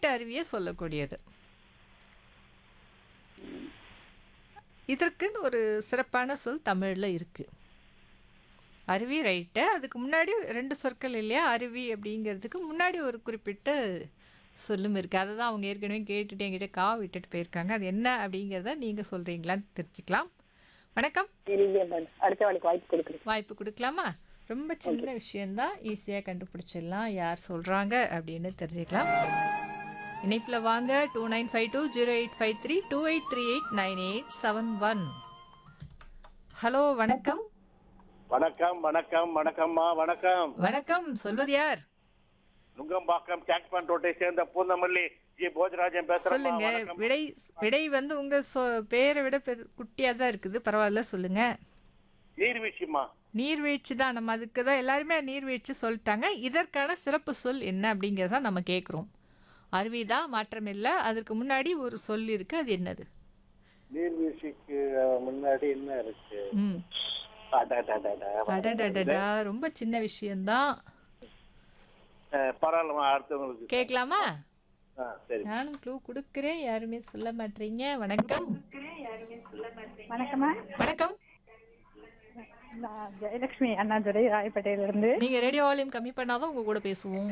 குறிப்பிட்ட அருவியை சொல்லக்கூடியது இதற்குன்னு ஒரு சிறப்பான சொல் தமிழில் இருக்குது அருவி ரைட்டு அதுக்கு முன்னாடி ரெண்டு சொற்கள் இல்லையா அருவி அப்படிங்கிறதுக்கு முன்னாடி ஒரு குறிப்பிட்ட சொல்லும் இருக்குது அதை தான் அவங்க ஏற்கனவே கேட்டுட்டு என்கிட்ட கா விட்டுட்டு போயிருக்காங்க அது என்ன அப்படிங்கிறத நீங்கள் சொல்கிறீங்களான்னு தெரிஞ்சுக்கலாம் வணக்கம் தெரியல மேடம் அடுத்த வாழைக்கு வாய்ப்பு கொடுக்குறேன் வாய்ப்பு கொடுக்கலாமா ரொம்ப சின்ன விஷயந்தான் ஈஸியாக கண்டுபிடிச்சிடலாம் யார் சொல்கிறாங்க அப்படின்னு தெரிஞ்சுக்கலாம் இணைப்பில் வாங்க two nine five two zero eight five three two eight three eight nine eight seven one hello வணக்கம் வணக்கம் வணக்கம் வணக்கம்மா வணக்கம் வணக்கம் சொல்வது யார் நுங்கம்பாக்கம் டேங்க் பண்ட் ரோட்டை சேர்ந்த பூந்தமல்லி ஜி போஜராஜன் பேசுறேன் சொல்லுங்க விடை விடை வந்து உங்க சொ பேரை விட பெரு குட்டியாக தான் இருக்குது பரவாயில்ல சொல்லுங்க நீர்வீழ்ச்சிமா நீர்வீழ்ச்சி தான் நம்ம அதுக்கு தான் எல்லாருமே நீர்வீழ்ச்சி சொல்லிட்டாங்க இதற்கான சிறப்பு சொல் என்ன அப்படிங்கிறத நம்ம கேட்குறோம் அருவி தான் மாற்றம் இல்லை அதற்கு முன்னாடி ஒரு சொல் இருக்கு அது என்னது நீர்வீழ்ச்சிக்கு முன்னாடி என்ன இருக்கு ம் அடடடடா. அடடடடா ரொம்ப சின்ன விஷயம்தான் அஹ், பரவாயில்லம்மா அடுத்தவங்களுக்கு கேட்கலாமா ஆ, சரி நானும் க்ளூ கொடுக்குறேன் யாருமே சொல்ல மாட்டீங்க வணக்கம் வணக்கம்மா வணக்கம் நான் ஜெயலட்சுமி அண்ணாதுரை ராயப்பேட்டையில இருந்து நீங்க ரேடியோ வால்யூம் கம்மி பண்ணாதான் உங்க கூட பேசுவோம்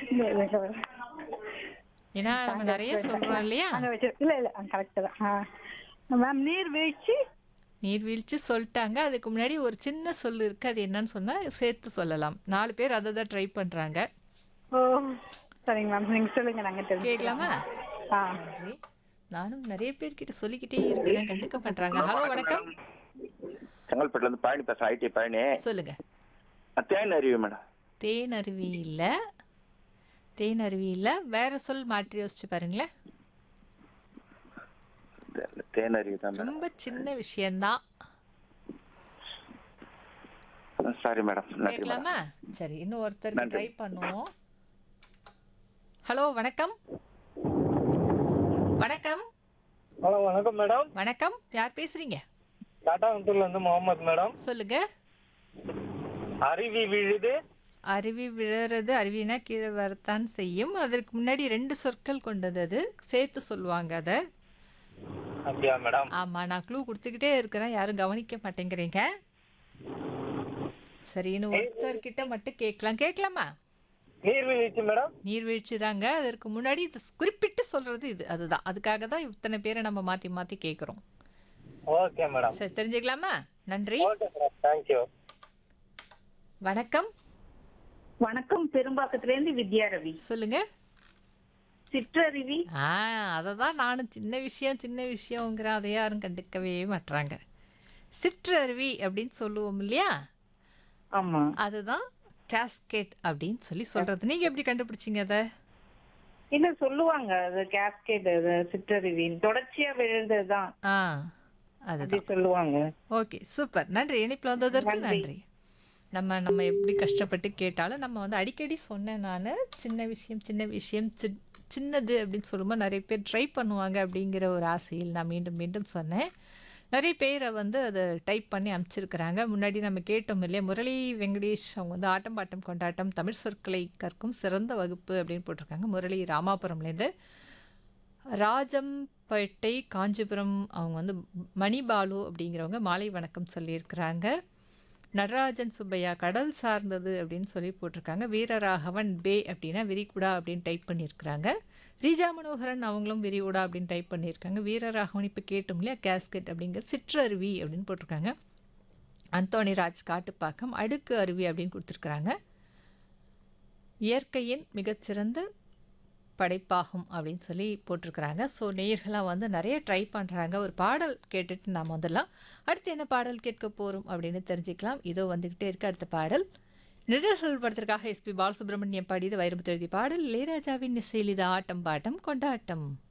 ஏன்னா நம்ம நிறைய சொல்றோம் இல்லையா அங்க வச்சு இல்ல இல்ல கரெக்ட் தான் மேம் நீர்வீழ்ச்சி நீர்வீழ்ச்சி சொல்லிட்டாங்க அதுக்கு முன்னாடி ஒரு சின்ன சொல் இருக்கு அது என்னன்னு சொன்னா சேர்த்து சொல்லலாம் நாலு பேர் அதை தான் ட்ரை பண்றாங்க ஓ சரிங்க மேம் நீங்க சொல்லுங்க நாங்க தெரிஞ்சு கேட்கலாமா ஆ நன்றி நானும் நிறைய பேர்கிட்ட சொல்லிக்கிட்டே இருக்கிறேன் கண்டுக்க பண்றாங்க ஹலோ வணக்கம் செங்கல்பட்டுல இருந்து பழனி பேசுறேன் ஐடி பழனி சொல்லுங்க அஹ் தேன் அருவி மேடம் தேன் அருவி இல்ல தேன் அருவி இல்ல வேற சொல் மாற்றி யோசிச்சு பாருங்களேன் தே- தேன் அருவி தான் மேடம் ரொம்ப சின்ன விஷயம்தான் சாரி மேடம் நன்றி மேடம் கேட்கலாமா சரி இன்னும் ஒருத்தருக்கு நன்றி. ட்ரை பண்ணுவோம் ஹலோ வணக்கம் வணக்கம் ஹலோ வணக்கம் மேடம் வணக்கம் யார் பேசுறீங்க டாட்டாங்குளத்தூர்ல இருந்து முகமது மேடம் சொல்லுங்க அருவி விழுது அருவி விழுறது அருவினா கீழே வரத்தான் செய்யும் அதற்கு முன்னாடி ரெண்டு சொற்கள் கொண்டது அது சேர்த்து சொல்லுவாங்க அதை அப்படியா மேடம் ஆமா நான் க்ளூ கொடுத்துக்கிட்டே இருக்கிறேன் யாரும் கவனிக்க மாட்டேங்கிறீங்க சரி இன்னும் ஒருத்தர்கிட்ட மட்டும் கேட்கலாம் கேட்கலாமா நீர்வீழ்ச்சி மேடம் நீர்வீழ்ச்சி தாங்க அதற்கு முன்னாடி இது குறிப்பிட்டு சொல்றது இது அதுதான் அதுக்காக தான் இத்தனை பேரை நம்ம மாத்தி மாத்தி கேட்குறோம் ஓகே மேடம் சரி தெரிஞ்சுக்கலாமா நன்றி ஓகே மேடம் தேங்க்யூ வணக்கம் வணக்கம் பெரும்பாக்கத்துல இருந்து வித்யா ரவி சொல்லுங்க சிற்றருவி ஆ அதை தான் நானும் சின்ன விஷயம் சின்ன விஷயங்கிற அதை யாரும் கண்டுக்கவே மாட்றாங்க சிற்றருவி அப்படின்னு சொல்லுவோம் இல்லையா ஆமா அதுதான் கேஸ்கேட் அப்படின்னு சொல்லி சொல்றது நீங்க எப்படி கண்டுபிடிச்சீங்க அதை இல்ல சொல்லுவாங்க அது கேஸ்கேட் அது சிற்றருவி தொடர்ச்சியா விழுந்ததுதான் ஆ அப்படி அதுதான் சொல்லுவாங்க ஓகே சூப்பர் நன்றி இணைப்பில் வந்ததற்கு நன்றி நம்ம நம்ம எப்படி கஷ்டப்பட்டு கேட்டாலும் நம்ம வந்து அடிக்கடி சொன்னேன் நான் சின்ன விஷயம் சின்ன விஷயம் சி- சின்னது அப்படின்னு சொல்லும்போது நிறைய பேர் ட்ரை பண்ணுவாங்க அப்படிங்கிற ஒரு ஆசையில் நான் மீண்டும் மீண்டும் சொன்னேன் நிறைய பேரை வந்து அதை டைப் பண்ணி அனுப்பிச்சிருக்கிறாங்க முன்னாடி நம்ம கேட்டோம் இல்லையா முரளி வெங்கடேஷ் அவங்க வந்து ஆட்டம் பாட்டம் கொண்டாட்டம் தமிழ் சொற்களை கற்கும் சிறந்த வகுப்பு அப்படின்னு போட்டிருக்காங்க முரளி ராமாபுரம்லேருந்து ராஜம்பேட்டை காஞ்சிபுரம் அவங்க வந்து மணிபாலு அப்படிங்கிறவங்க மாலை வணக்கம் சொல்லியிருக்கிறாங்க நடராஜன் சுப்பையா கடல் சார்ந்தது அப்படின்னு சொல்லி போட்டிருக்காங்க வீரராகவன் பே அப்படின்னா விரிகுடா அப்படின்னு டைப் பண்ணியிருக்கிறாங்க ரீஜா மனோகரன் அவங்களும் விரிகுடா அப்படின்னு டைப் பண்ணியிருக்காங்க வீரராகவன் இப்போ கேட்டோம் இல்லையா கேஸ்கெட் அப்படிங்கிற சிற்றருவி அப்படின்னு போட்டிருக்காங்க அந்தோணி ராஜ் காட்டுப்பாக்கம் அடுக்கு அருவி அப்படின்னு கொடுத்துருக்குறாங்க இயற்கையின் மிகச்சிறந்த படைப்பாகும் அப்படின்னு சொல்லி போட்டிருக்கிறாங்க ஸோ நேயர்களாக வந்து நிறைய ட்ரை பண்ணுறாங்க ஒரு பாடல் கேட்டுட்டு நாம் வந்துடலாம் அடுத்து என்ன பாடல் கேட்க போகிறோம் அப்படின்னு தெரிஞ்சுக்கலாம் இதோ வந்துக்கிட்டே இருக்கு அடுத்த பாடல் நிழல்கள் படத்திற்காக எஸ்பி பாலசுப்ரமணியம் பாடியது வைரமுத்து எழுதிய பாடல் இளையராஜாவின் இசையில் இது ஆட்டம் பாட்டம் கொண்டாட்டம்